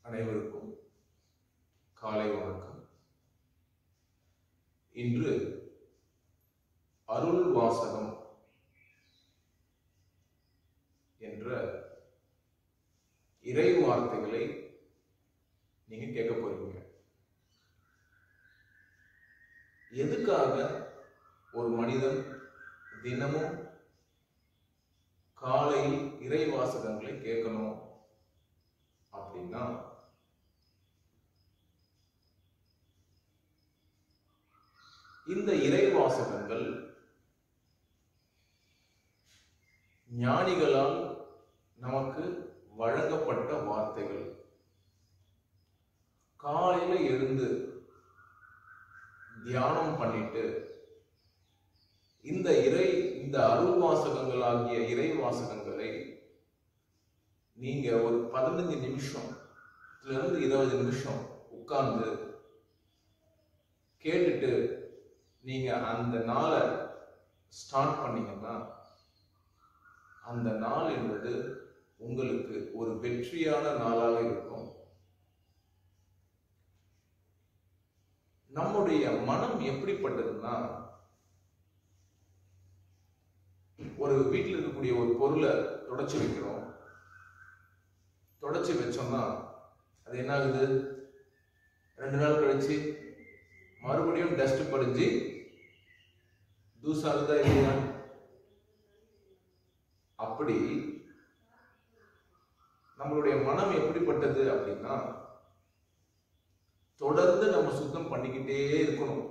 அனைவருக்கும் காலை வணக்கம் இன்று அருள் வாசகம் என்ற இறை வார்த்தைகளை நீங்க கேட்க போறீங்க எதுக்காக ஒரு மனிதன் தினமும் காலையில் இறை வாசகங்களை கேட்கணும் அப்படின்னா இந்த இறை வாசகங்கள் ஞானிகளால் நமக்கு வழங்கப்பட்ட வார்த்தைகள் காலையில எழுந்து தியானம் பண்ணிட்டு இந்த இறை இந்த அருள் வாசகங்களாகிய இறை வாசகங்களை நீங்க ஒரு பதினஞ்சு நிமிஷம் இருந்து இருபது நிமிஷம் உட்கார்ந்து கேட்டுட்டு நீங்க அந்த நாளை ஸ்டார்ட் பண்ணீங்கன்னா அந்த நாள் என்பது உங்களுக்கு ஒரு வெற்றியான நாளாக இருக்கும் நம்முடைய மனம் எப்படிப்பட்டதுன்னா ஒரு வீட்டில் இருக்கக்கூடிய ஒரு பொருளை தொடச்சி வைக்கிறோம் தொடச்சி வச்சோம்னா அது என்ன ஆகுது ரெண்டு நாள் கழிச்சு மறுபடியும் டஸ்ட் படிஞ்சு தூசாகுதா இல்லையா அப்படி நம்மளுடைய மனம் எப்படிப்பட்டது அப்படின்னா தொடர்ந்து நம்ம சுத்தம் பண்ணிக்கிட்டே இருக்கணும்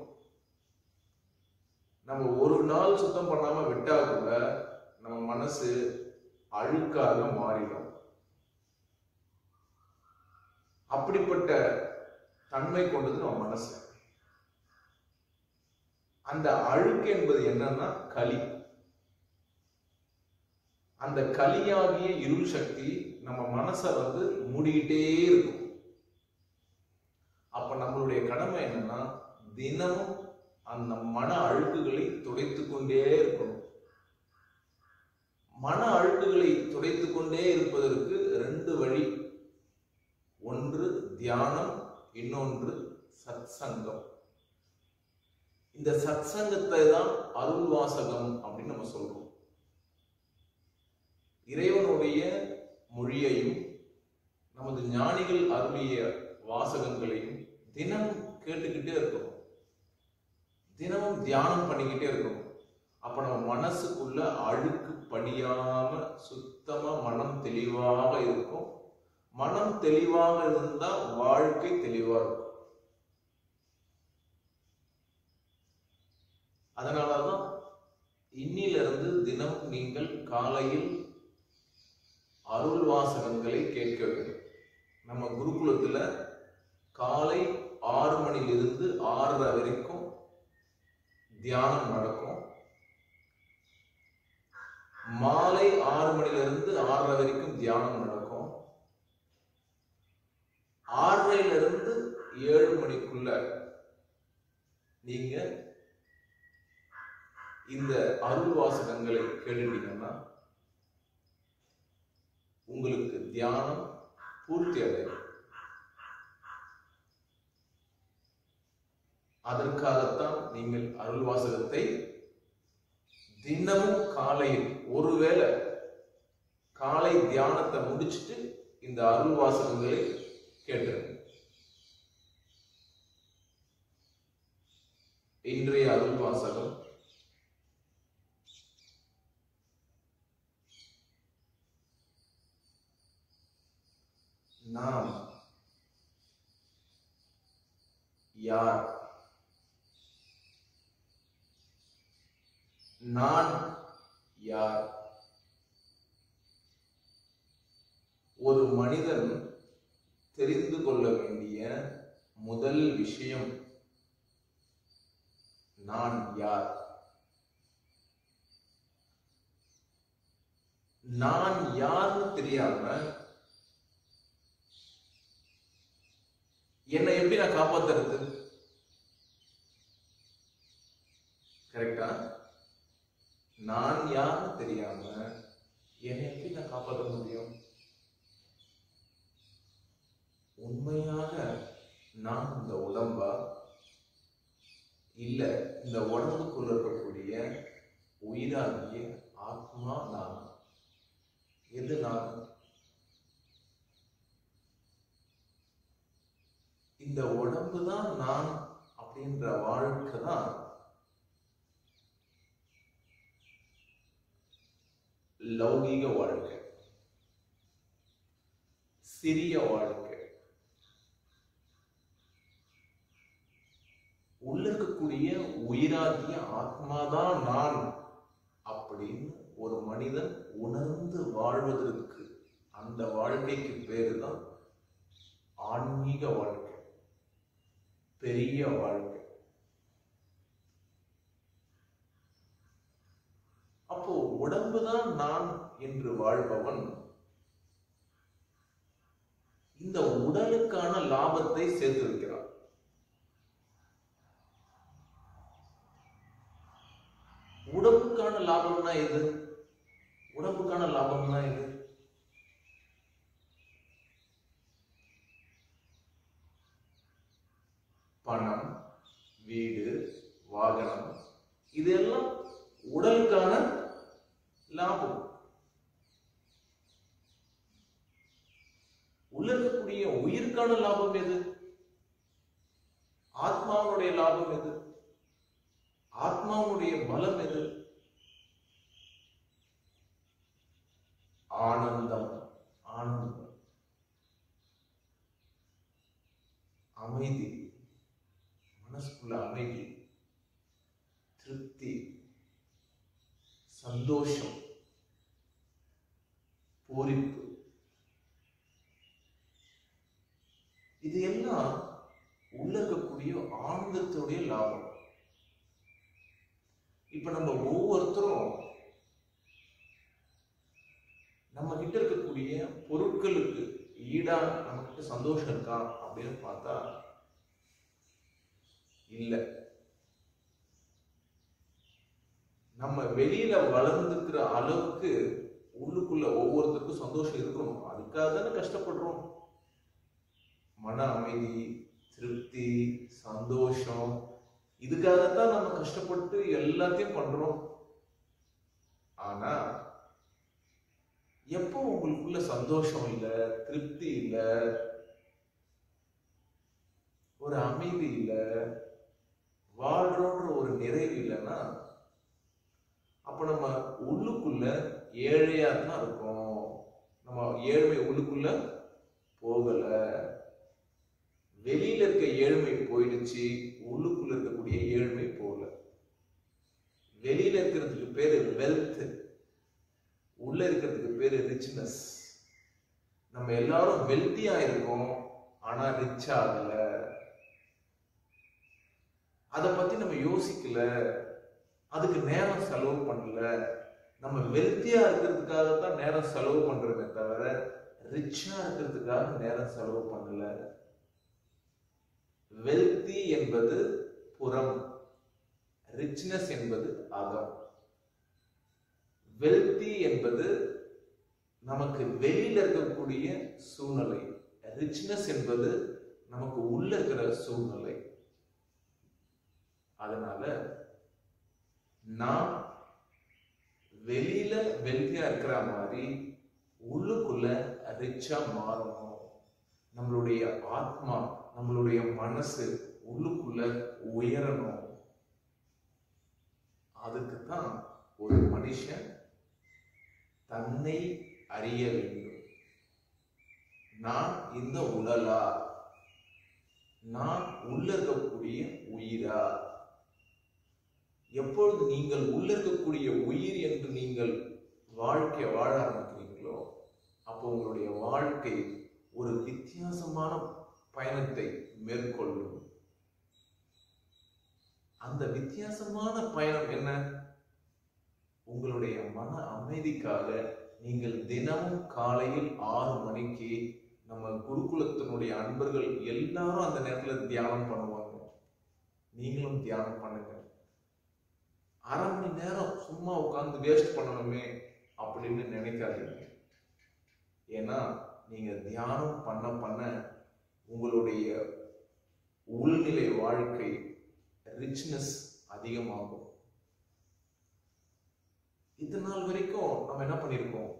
நம்ம ஒரு நாள் சுத்தம் பண்ணாம விட்டா கூட நம்ம மனசு அழுக்காக மாறிடும் அப்படிப்பட்ட தன்மை கொண்டது நம்ம மனசு அந்த அழுக்கு என்பது என்னன்னா களி அந்த களியாகிய இருள் சக்தி நம்ம மனசை வந்து மூடிக்கிட்டே இருக்கும் அப்ப நம்மளுடைய கடமை என்னன்னா தினமும் அந்த மன அழுக்குகளை துடைத்து கொண்டே இருக்கணும் மன அழுக்குகளை துடைத்து கொண்டே இருப்பதற்கு ரெண்டு வழி ஒன்று தியானம் இன்னொன்று சத் சங்கம் இந்த சத் சங்கத்தை தான் அருள் வாசகம் அப்படின்னு நம்ம சொல்றோம் இறைவனுடைய மொழியையும் நமது ஞானிகள் அருளிய வாசகங்களையும் தினமும் கேட்டுக்கிட்டே இருக்கணும் தினமும் தியானம் பண்ணிக்கிட்டே இருக்கணும் அப்ப நம்ம மனசுக்குள்ள அழுக்கு படியாம சுத்தமா மனம் தெளிவாக இருக்கும் மனம் தெளிவாக இருந்தா வாழ்க்கை தெளிவா இருக்கும் அதனாலதான் இன்னிலிருந்து தினம் நீங்கள் காலையில் அருள் வாசகங்களை கேட்க வேண்டும் நம்ம குருகுலத்துல காலை ஆறு மணிலிருந்து ஆறரை வரைக்கும் தியானம் நடக்கும் மாலை ஆறு மணிலிருந்து ஆறரை வரைக்கும் தியானம் நடக்கும் ஆறரைல இருந்து ஏழு மணிக்குள்ள நீங்க இந்த அருள் வாசகங்களை கேட்டுட்டீங்கன்னா உங்களுக்கு தியானம் பூர்த்தி அடையும் அதற்காகத்தான் நீங்கள் அருள் வாசகத்தை தினமும் காலையில் ஒருவேளை காலை தியானத்தை முடிச்சுட்டு இந்த அருள் வாசகங்களை கேட்டுருங்க இன்றைய அருள் வாசகம் நாம் யார் நான் யார் ஒரு மனிதன் தெரிந்து கொள்ள வேண்டிய முதல் விஷயம் நான் யார் நான் யாருன்னு தெரியாம என்னை எப்படி நான் காப்பாத்துறது கரெக்டா நான் யாருன்னு தெரியாம என்னை எப்படி நான் காப்பாற்ற முடியும் உண்மையாக நான் இந்த உடம்பா இல்ல இந்த உடம்புக்குள்ள இருக்கக்கூடிய உயிராகிய ஆத்மா நான் எது நான் இந்த உடம்பு தான் நான் அப்படின்ற வாழ்க்கை தான் லௌகீக வாழ்க்கை சிறிய வாழ்க்கை உள்ள இருக்கக்கூடிய உயிராகிய ஆத்மாதான் நான் அப்படின்னு ஒரு மனிதன் உணர்ந்து வாழ்வதற்கு அந்த வாழ்க்கைக்கு பேரு தான் ஆன்மீக வாழ்க்கை பெரிய வாழ்க்கை அப்போ உடம்புதான் நான் என்று வாழ்பவன் இந்த உடலுக்கான லாபத்தை சேர்த்து வைக்கிறான் உடம்புக்கான லாபம்னா எது உடம்புக்கான லாபம்னா எது பணம் வீடு வாகனம் இதெல்லாம் உடலுக்கான லாபம் உள்ள இருக்கக்கூடிய உயிருக்கான லாபம் எது ஆத்மாவுடைய லாபம் எது ஆத்மாவுடைய பலம் எது ஆனந்தம் ஆனந்தம் அமைதி மனசுக்குள்ள அமைதி திருப்தி சந்தோஷம் பூரிப்பு இது எல்லாம் உள்ள இருக்கக்கூடிய ஆனந்தத்துடைய லாபம் இப்ப நம்ம ஒவ்வொருத்தரும் நம்ம கிட்ட இருக்கக்கூடிய பொருட்களுக்கு ஈடா நம்ம கிட்ட சந்தோஷம் இருக்கா அப்படின்னு பார்த்தா இல்ல நம்ம வெளியில வளர்ந்துக்கிற அளவுக்கு உள்ளுக்குள்ள ஒவ்வொருத்தருக்கும் சந்தோஷம் இருக்கணும் அதுக்காக தானே கஷ்டப்படுறோம் மன அமைதி திருப்தி சந்தோஷம் இதுக்காகத்தான் நம்ம கஷ்டப்பட்டு எல்லாத்தையும் பண்றோம் ஆனா எப்போ உங்களுக்குள்ள சந்தோஷம் இல்ல திருப்தி இல்ல ஒரு அமைதி இல்ல வாழ்றோன்ற ஒரு நிறைவு இல்லைன்னா அப்ப நம்ம உள்ளுக்குள்ள ஏழையா தான் இருக்கோம் நம்ம ஏழ்மை உள்ளுக்குள்ள போகல வெளியில இருக்க ஏழ்மை போயிடுச்சு உள்ளுக்குள்ள இருக்கக்கூடிய ஏழ்மை போகல வெளியில இருக்கிறதுக்கு பேரு வெல்த் உள்ள இருக்கிறதுக்கு பேரு ரிச்னஸ் நம்ம எல்லாரும் வெல்த்தியா இருக்கோம் ஆனா ரிச் ஆகல அத பத்தி நம்ம யோசிக்கல அதுக்கு நேரம் செலவு பண்ணல நம்ம வெல்த்தியா இருக்கிறதுக்காக தான் நேரம் செலவு பண்றோமே தவிர ரிச்சா இருக்கிறதுக்காக நேரம் செலவு பண்ணல வெல்தி என்பது புறம் ரிச்னஸ் என்பது அகம் வெல்தி என்பது நமக்கு வெளியில இருக்கக்கூடிய சூழ்நிலை ரிச்னஸ் என்பது நமக்கு உள்ள இருக்கிற சூழ்நிலை அதனால நான் வெளியில வெல்தியா இருக்கிற மாதிரி உள்ளுக்குள்ள ரிச்சா மாறணும் நம்மளுடைய ஆத்மா நம்மளுடைய மனசு உள்ளுக்குள்ள உயரணும் அதுக்கு தான் ஒரு மனுஷன் தன்னை அறிய வேண்டும் நான் இந்த உடலா நான் உள்ள இருக்கக்கூடிய உயிரா எப்பொழுது நீங்கள் உள்ள இருக்கக்கூடிய உயிர் என்று நீங்கள் வாழ்க்கை வாழ ஆரம்பிக்கிறீங்களோ அப்போ உங்களுடைய வாழ்க்கை ஒரு வித்தியாசமான பயணத்தை மேற்கொள்ளும் அந்த வித்தியாசமான பயணம் என்ன உங்களுடைய மன அமைதிக்காக நீங்கள் தினமும் காலையில் ஆறு மணிக்கு நம்ம குருகுலத்தினுடைய அன்பர்கள் எல்லாரும் அந்த நேரத்துல தியானம் பண்ணுவாங்க நீங்களும் தியானம் பண்ணுங்க அரை மணி நேரம் சும்மா உட்கார்ந்து வேஸ்ட் பண்ணணுமே அப்படின்னு நினைக்காதீங்க ஏன்னா நீங்க தியானம் பண்ண பண்ண உங்களுடைய உள்நிலை வாழ்க்கை ரிச்னஸ் அதிகமாகும் இது நாள் வரைக்கும் நம்ம என்ன பண்ணியிருக்கோம்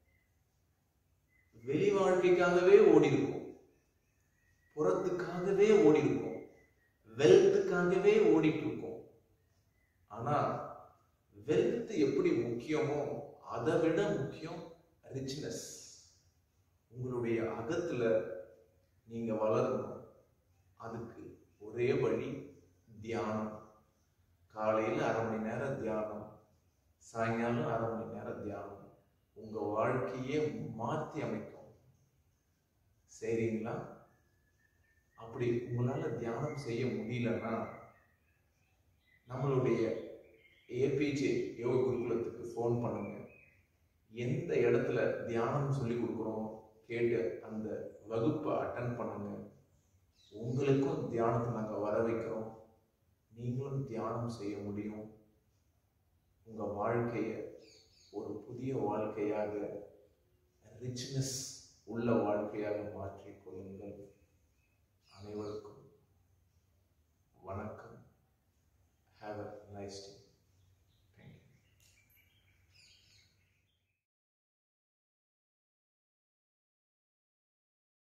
வெளி வாழ்க்கைக்காகவே ஓடி இருக்கோம் புறத்துக்காகவே ஓடி இருக்கோம் வெல்த்துக்காகவே ஓடிட்டு இருக்கோம் ஆனா வெல்த் எப்படி முக்கியமோ அதை விட முக்கியம் ரிச்னஸ் உங்களுடைய அகத்துல நீங்க வளரணும் அதுக்கு ஒரே வழி தியானம் காலையில அரை மணி நேரம் தியானம் சாயங்காலம் அரை மணி நேரம் தியானம் உங்க வாழ்க்கையே மாத்தி அமைக்கும் சரிங்களா அப்படி உங்களால தியானம் செய்ய முடியலன்னா நம்மளுடைய ஏபிஜே யோக குருகுலத்துக்கு ஃபோன் பண்ணுங்க எந்த இடத்துல தியானம் சொல்லி கொடுக்குறோம் கேட்டு அந்த வகுப்பை அட்டன் பண்ணுங்க உங்களுக்கும் தியானத்தை நாங்கள் வர வைக்கிறோம் நீங்களும் தியானம் செய்ய முடியும் உங்க வாழ்க்கைய ஒரு புதிய வாழ்க்கையாக ரிச்னஸ் உள்ள வாழ்க்கையாக மாற்றிக் கொள்ளுங்கள் அனைவருக்கும் வணக்கம்